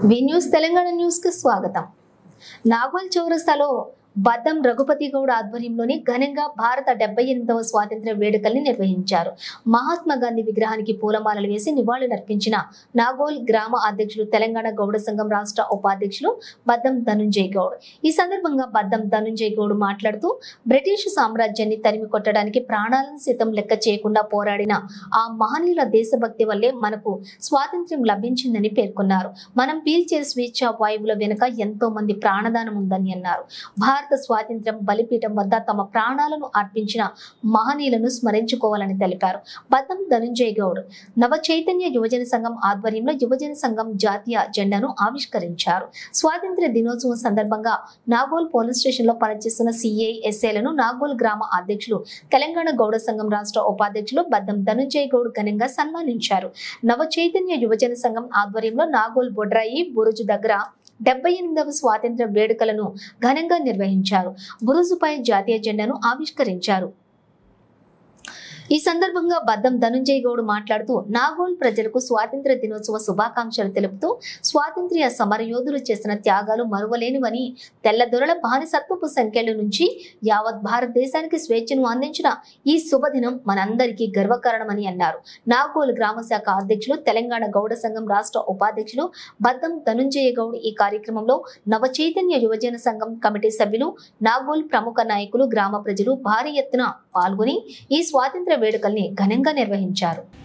వి news Telangana news కు స్వాగతం నాగోల్ చౌరస్తాలో బద్దం రఘుపతి గౌడ్ ఆధ్వర్యంలోని ఘనంగా భారత డెబ్బై ఎనిమిదవ స్వాతంత్ర్య వేడుకల్ని నిర్వహించారు మహాత్మా గాంధీ విగ్రహానికి పూలమాలలు వేసి నివాళులర్పించిన నాగోల్ గ్రామ అధ్యక్షులు తెలంగాణ గౌడ సంఘం రాష్ట్ర ఉపాధ్యక్షులు బద్దం ధనుంజయ్ గౌడ్ ఈ సందర్భంగా బద్దం ధనుంజయ్ గౌడ్ మాట్లాడుతూ బ్రిటిష్ సామ్రాజ్యాన్ని తరిమి కొట్టడానికి ప్రాణాలను సైతం లెక్క చేయకుండా పోరాడిన ఆ మహనీయుల దేశభక్తి వల్లే మనకు స్వాతంత్ర్యం లభించిందని పేర్కొన్నారు మనం పీల్చే స్వేచ్ఛ వాయువుల వెనుక ఎంతో మంది ప్రాణదానం ఉందని అన్నారు భారత స్వాతంత్ర్యం బలిపీఠం వద్ద తమ ప్రాణాలను అర్పించిన మహనీయులను స్మరించుకోవాలని తెలిపారు బద్దం ధనుంజయ్ గౌడ్ నవ చైతన్య యువజన సంఘం ఆధ్వర్యంలో యువజన సంఘం జాతీయ జెండాను ఆవిష్కరించారు స్వాతంత్ర్య దినోత్సవం సందర్భంగా నాగోల్ పోలీస్ స్టేషన్ లో పనిచేస్తున్న సిఐ ఎస్ఐలను నాగోల్ గ్రామ అధ్యక్షులు తెలంగాణ గౌడ సంఘం రాష్ట్ర ఉపాధ్యక్షులు బద్దం ధనుంజయ్ గౌడ్ ఘనంగా సన్మానించారు నవ చైతన్య యువజన సంఘం ఆధ్వర్యంలో నాగోల్ బొడ్రాయి బురుజు దగ్గర డెబ్బై ఎనిమిదవ స్వాతంత్ర వేడుకలను ఘనంగా నిర్వహించారు బురుజుపై జాతీయ జెండాను ఆవిష్కరించారు ఈ సందర్భంగా బద్దం ధనుంజయ్ గౌడ్ మాట్లాడుతూ నాగోల్ ప్రజలకు స్వాతంత్ర దినోత్సవ శుభాకాంక్షలు తెలుపుతూ స్వాతంత్ర్య సమరయోధులు చేసిన త్యాగాలు మరువలేనివని తెల్లదొరల బానిసత్వపు సంఖ్యల నుంచి యావత్ భారతదేశానికి స్వేచ్ఛను అందించిన ఈ శుభదినం మనందరికీ గర్వకారణమని అన్నారు నాగోల్ గ్రామ శాఖ అధ్యక్షులు తెలంగాణ గౌడ సంఘం రాష్ట్ర ఉపాధ్యక్షులు బద్దం ధనుంజయ గౌడ్ ఈ కార్యక్రమంలో నవ చైతన్య యువజన సంఘం కమిటీ సభ్యులు నాగోల్ ప్రముఖ నాయకులు గ్రామ ప్రజలు భారీ ఎత్తున పాల్గొని ఈ స్వాతంత్ర వేడుకల్ని ఘనంగా నిర్వహించారు